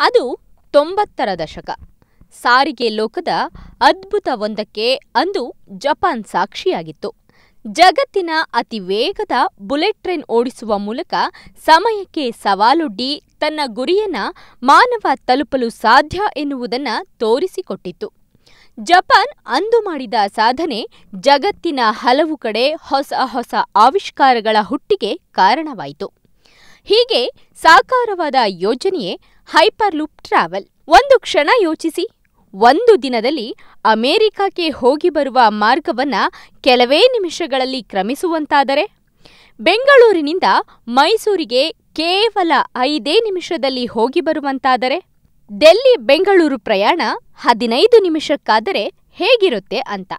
ಅದು ತೊಂಬತ್ತರ ದಶಕ ಸಾರಿಗೆ ಲೋಕದ ಅದ್ಭುತವೊಂದಕ್ಕೆ ಅಂದು ಜಪಾನ್ ಸಾಕ್ಷಿಯಾಗಿತ್ತು ಜಗತ್ತಿನ ಅತಿ ವೇಗದ ಬುಲೆಟ್ ಟ್ರೈನ್ ಓಡಿಸುವ ಮೂಲಕ ಸಮಯಕ್ಕೆ ಸವಾಲೊಡ್ಡಿ ತನ್ನ ಗುರಿಯನ್ನ ಮಾನವ ತಲುಪಲು ಸಾಧ್ಯ ಎನ್ನುವುದನ್ನ ತೋರಿಸಿಕೊಟ್ಟಿತ್ತು ಜಪಾನ್ ಅಂದು ಮಾಡಿದ ಸಾಧನೆ ಜಗತ್ತಿನ ಹಲವು ಕಡೆ ಹೊಸ ಹೊಸ ಆವಿಷ್ಕಾರಗಳ ಹುಟ್ಟಿಗೆ ಕಾರಣವಾಯಿತು ಹೀಗೆ ಸಾಕಾರವಾದ ಯೋಜನೆಯೇ ಹೈಪರ್ಲೂಪ್ ಟ್ರಾವೆಲ್ ಒಂದು ಕ್ಷಣ ಯೋಚಿಸಿ ಒಂದು ದಿನದಲ್ಲಿ ಅಮೆರಿಕಕ್ಕೆ ಹೋಗಿ ಬರುವ ಮಾರ್ಗವನ್ನ ಕೆಲವೇ ನಿಮಿಷಗಳಲ್ಲಿ ಕ್ರಮಿಸುವಂತಾದರೆ ಬೆಂಗಳೂರಿನಿಂದ ಮೈಸೂರಿಗೆ ಕೇವಲ ಐದೇ ನಿಮಿಷದಲ್ಲಿ ಹೋಗಿ ಬರುವಂತಾದರೆ ಡೆಲ್ಲಿ ಬೆಂಗಳೂರು ಪ್ರಯಾಣ ಹದಿನೈದು ನಿಮಿಷಕ್ಕಾದರೆ ಹೇಗಿರುತ್ತೆ ಅಂತ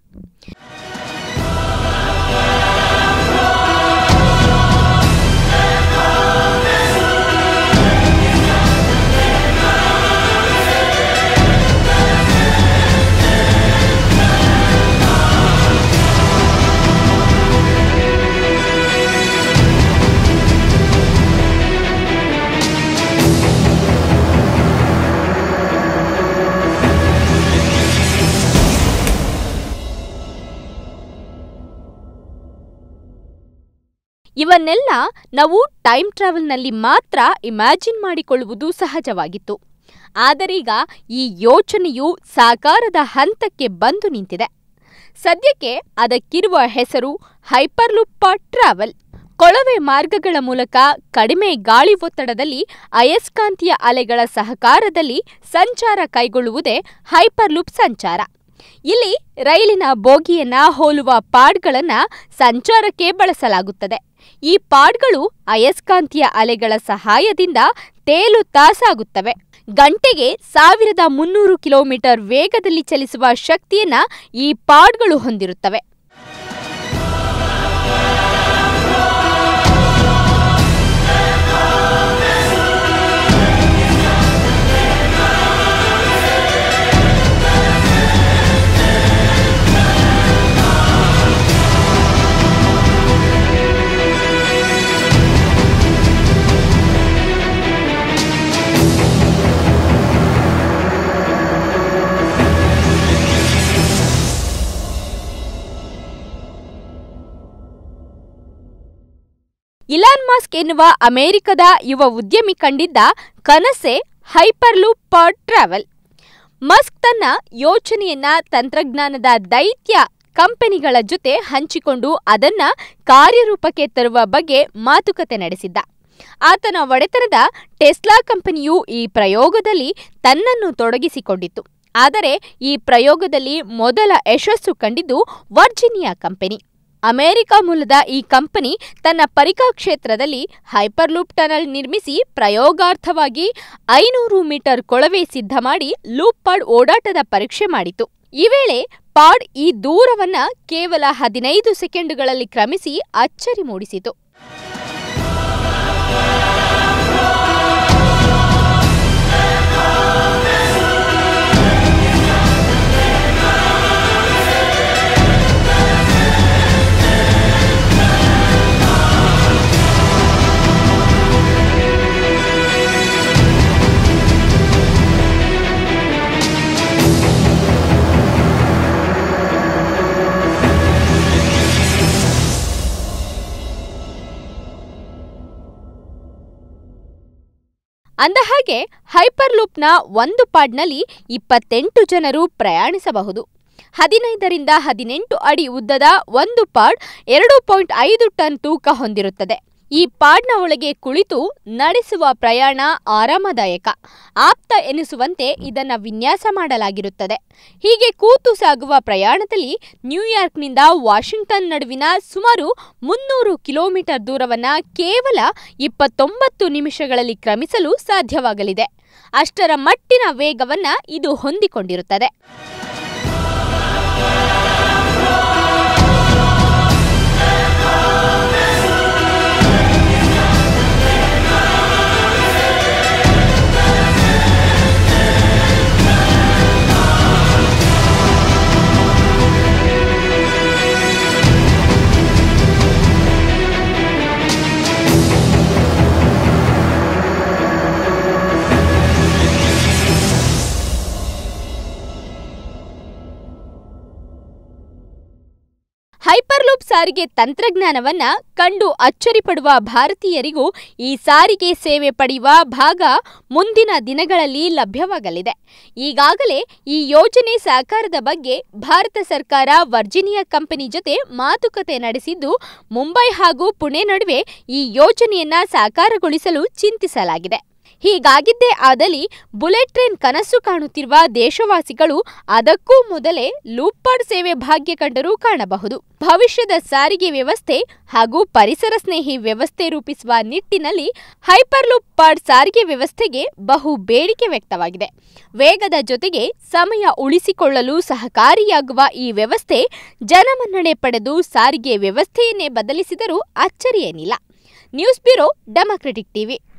ಇವನ್ನೆಲ್ಲ ನಾವು ಟೈಮ್ ಟ್ರಾವೆಲ್ನಲ್ಲಿ ಮಾತ್ರ ಇಮ್ಯಾಜಿನ್ ಮಾಡಿಕೊಳ್ಳುವುದು ಸಹಜವಾಗಿತ್ತು ಆದರೀಗ ಈ ಯೋಚನೆಯು ಸಾಕಾರದ ಹಂತಕ್ಕೆ ಬಂದು ನಿಂತಿದೆ ಸದ್ಯಕ್ಕೆ ಅದಕ್ಕಿರುವ ಹೆಸರು ಹೈಪರ್ಲೂಪ್ ಟ್ರಾವೆಲ್ ಕೊಳವೆ ಮಾರ್ಗಗಳ ಮೂಲಕ ಕಡಿಮೆ ಗಾಳಿ ಒತ್ತಡದಲ್ಲಿ ಅಯಸ್ಕಾಂತೀಯ ಅಲೆಗಳ ಸಹಕಾರದಲ್ಲಿ ಸಂಚಾರ ಕೈಗೊಳ್ಳುವುದೇ ಹೈಪರ್ಲೂಪ್ ಸಂಚಾರ ಇಲ್ಲಿ ರೈಲಿನ ಬೋಗಿಯನ್ನ ಹೋಲುವ ಪಾಡ್ಗಳನ್ನ ಸಂಚಾರಕ್ಕೆ ಬಳಸಲಾಗುತ್ತದೆ ಈ ಪಾಡ್ಗಳು ಅಯಸ್ಕಾಂತೀಯ ಅಲೆಗಳ ಸಹಾಯದಿಂದ ತೇಲುತ್ತಾ ಸಾಗುತ್ತವೆ ಗಂಟೆಗೆ ಸಾವಿರದ ಮುನ್ನೂರು ಕಿಲೋಮೀಟರ್ ವೇಗದಲ್ಲಿ ಚಲಿಸುವ ಶಕ್ತಿಯನ್ನ ಈ ಪಾಡ್ಗಳು ಹೊಂದಿರುತ್ತವೆ ಇಲಾನ್ ಮಾಸ್ಕ್ ಎನ್ನುವ ಅಮೆರಿಕದ ಯುವ ಉದ್ಯಮಿ ಕಂಡಿದ್ದ ಕನಸೆ ಹೈಪರ್ಲೂಪ್ ಟ್ರಾವೆಲ್ ಮಸ್ಕ್ ತನ್ನ ಯೋಚನೆಯನ್ನ ತಂತ್ರಜ್ಞಾನದ ದೈತ್ಯ ಕಂಪನಿಗಳ ಜೊತೆ ಹಂಚಿಕೊಂಡು ಅದನ್ನ ಕಾರ್ಯರೂಪಕ್ಕೆ ತರುವ ಬಗ್ಗೆ ಮಾತುಕತೆ ನಡೆಸಿದ್ದ ಆತನ ಒಡೆತನದ ಟೆಸ್ಲಾ ಕಂಪನಿಯು ಈ ಪ್ರಯೋಗದಲ್ಲಿ ತನ್ನನ್ನು ತೊಡಗಿಸಿಕೊಂಡಿತ್ತು ಆದರೆ ಈ ಪ್ರಯೋಗದಲ್ಲಿ ಮೊದಲ ಯಶಸ್ಸು ಕಂಡಿದ್ದು ವರ್ಜಿನಿಯಾ ಕಂಪನಿ ಅಮೆರಿಕ ಮೂಲದ ಈ ಕಂಪನಿ ತನ್ನ ಪರಿಕಾ ಕ್ಷೇತ್ರದಲ್ಲಿ ಹೈಪರ್ಲೂಪ್ ಟನಲ್ ನಿರ್ಮಿಸಿ ಪ್ರಯೋಗಾರ್ಥವಾಗಿ ಐನೂರು ಮೀಟರ್ ಕೊಳವೆ ಸಿದ್ಧ ಮಾಡಿ ಲೂಪ್ ಪಾಡ್ ಓಡಾಟದ ಪರೀಕ್ಷೆ ಮಾಡಿತು ಈ ವೇಳೆ ಪಾಡ್ ಈ ದೂರವನ್ನ ಕೇವಲ ಹದಿನೈದು ಸೆಕೆಂಡುಗಳಲ್ಲಿ ಕ್ರಮಿಸಿ ಅಚ್ಚರಿ ಮೂಡಿಸಿತು ಅಂದಹಾಗೆ ಹೈಪರ್ಲೂಪ್ನ ಒಂದು ಪಾಡ್ನಲ್ಲಿ ಇಪ್ಪತ್ತೆಂಟು ಜನರು ಪ್ರಯಾಣಿಸಬಹುದು ಹದಿನೈದರಿಂದ ಹದಿನೆಂಟು ಅಡಿ ಉದ್ದದ ಒಂದು ಪಾಡ್ ಎರಡು ಪಾಯಿಂಟ್ ಐದು ಟನ್ ತೂಕ ಹೊಂದಿರುತ್ತದೆ ಈ ಪಾಡ್ನ ಒಳಗೆ ಕುಳಿತು ನಡೆಸುವ ಪ್ರಯಾಣ ಆರಾಮದಾಯಕ ಆಪ್ತ ಎನಿಸುವಂತೆ ಇದನ್ನು ವಿನ್ಯಾಸ ಮಾಡಲಾಗಿರುತ್ತದೆ ಹೀಗೆ ಕೂತು ಸಾಗುವ ಪ್ರಯಾಣದಲ್ಲಿ ನ್ಯೂಯಾರ್ಕ್ನಿಂದ ವಾಷಿಂಗ್ಟನ್ ನಡುವಿನ ಸುಮಾರು ಮುನ್ನೂರು ಕಿಲೋಮೀಟರ್ ದೂರವನ್ನ ಕೇವಲ ಇಪ್ಪತ್ತೊಂಬತ್ತು ನಿಮಿಷಗಳಲ್ಲಿ ಕ್ರಮಿಸಲು ಸಾಧ್ಯವಾಗಲಿದೆ ಅಷ್ಟರ ಮಟ್ಟಿನ ವೇಗವನ್ನ ಇದು ಹೊಂದಿಕೊಂಡಿರುತ್ತದೆ ಲೂಪ್ ಸಾರಿಗೆ ತಂತ್ರಜ್ಞಾನವನ್ನ ಕಂಡು ಅಚ್ಚರಿಪಡುವ ಭಾರತೀಯರಿಗೂ ಈ ಸಾರಿಗೆ ಸೇವೆ ಪಡೆಯುವ ಭಾಗ ಮುಂದಿನ ದಿನಗಳಲ್ಲಿ ಲಭ್ಯವಾಗಲಿದೆ ಈಗಾಗಲೇ ಈ ಯೋಜನೆ ಸಾಕಾರದ ಬಗ್ಗೆ ಭಾರತ ಸರ್ಕಾರ ವರ್ಜಿನಿಯಾ ಕಂಪನಿ ಜೊತೆ ಮಾತುಕತೆ ನಡೆಸಿದ್ದು ಮುಂಬೈ ಹಾಗೂ ಪುಣೆ ನಡುವೆ ಈ ಯೋಜನೆಯನ್ನ ಸಾಕಾರಗೊಳಿಸಲು ಚಿಂತಿಸಲಾಗಿದೆ ಹೀಗಾಗಿದ್ದೇ ಆದಲ್ಲಿ ಬುಲೆಟ್ ಟ್ರೈನ್ ಕನಸು ಕಾಣುತ್ತಿರುವ ದೇಶವಾಸಿಗಳು ಅದಕ್ಕೂ ಮೊದಲೇ ಲೂಪ್ಪಾಡ್ ಸೇವೆ ಭಾಗ್ಯ ಕಂಡರೂ ಕಾಣಬಹುದು ಭವಿಷ್ಯದ ಸಾರಿಗೆ ವ್ಯವಸ್ಥೆ ಹಾಗೂ ಪರಿಸರ ಸ್ನೇಹಿ ವ್ಯವಸ್ಥೆ ರೂಪಿಸುವ ನಿಟ್ಟಿನಲ್ಲಿ ಹೈಪರ್ ಲೂಪ್ ಪಾಡ್ ಸಾರಿಗೆ ವ್ಯವಸ್ಥೆಗೆ ಬಹು ಬೇಡಿಕೆ ವ್ಯಕ್ತವಾಗಿದೆ ವೇಗದ ಜೊತೆಗೆ ಸಮಯ ಉಳಿಸಿಕೊಳ್ಳಲು ಸಹಕಾರಿಯಾಗುವ ಈ ವ್ಯವಸ್ಥೆ ಜನಮನ್ನಣೆ ಪಡೆದು ಸಾರಿಗೆ ವ್ಯವಸ್ಥೆಯನ್ನೇ ಬದಲಿಸಿದರೂ ಅಚ್ಚರಿಯೇನಿಲ್ಲ ನ್ಯೂಸ್ ಬ್ಯೂರೋ ಡೆಮಾಕ್ರೆಟಿಕ್ ಟಿವಿ